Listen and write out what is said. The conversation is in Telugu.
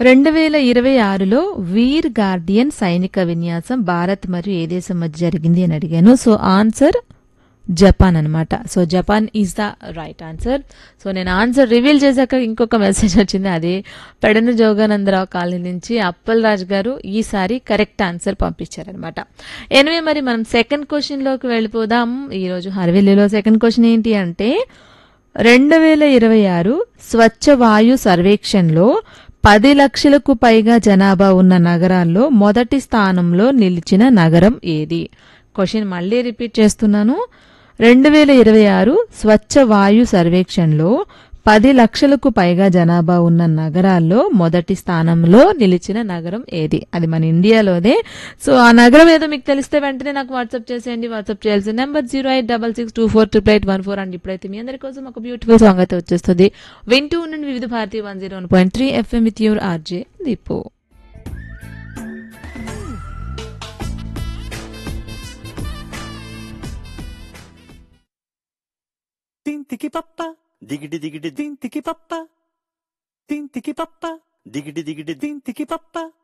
రెండు వేల ఇరవై ఆరులో వీర్ గార్డియన్ సైనిక విన్యాసం భారత్ మరియు ఏ దేశం మధ్య జరిగింది అని అడిగాను సో ఆన్సర్ జపాన్ అనమాట so Japan is the right answer so నేను ఆన్సర్ రివీల్ చేశాక ఇంకొక మెసేజ్ వచ్చింది అది పెడన జోగానందరావు కాలనీ నుంచి అప్పల్ రాజ్ గారు ఈసారి కరెక్ట్ ఆన్సర్ పంపించారనమాట ఎనివే మరి మనం సెకండ్ క్వశ్చన్లోకి వెళ్ళిపోదాం ఈరోజు హర్వెల్లిలో సెకండ్ క్వశ్చన్ ఏంటి అంటే రెండు వేల ఇరవై ఆరు స్వచ్ఛ వాయు సర్వేక్షణలో పది లక్షలకు పైగా జనాభా ఉన్న నగరాల్లో మొదటి స్థానంలో నిలిచిన నగరం ఏది క్వశ్చన్ మళ్ళీ రిపీట్ చేస్తున్నాను రెండు వేల ఇరవై ఆరు స్వచ్ఛ వాయు సర్వేక్షణలో పది లక్షలకు పైగా జనాభా ఉన్న నగరాల్లో మొదటి స్థానంలో నిలిచిన నగరం ఏది అది మన ఇండియాలోదే సో ఆ నగరం ఏదో మీకు తెలిస్తే వెంటనే నాకు వాట్సాప్ చేసేయండి వాట్సాప్ చేయాల్సిన number zero eight double six two four triple eight one four and ఇప్పుడైతే మీ అందరి కోసం ఒక బ్యూటిఫుల్ సాంగ్ అయితే వచ్చేస్తుంది వింటూ ఉండండి Vividh Bharati one zero one point three FM with your RJ Deepu తింతికి పప్ప దిగిడి దిగిడి తింతికి పప్ప తింతికి పప్ప దిగిడి దిగిడి తింతికి పప్ప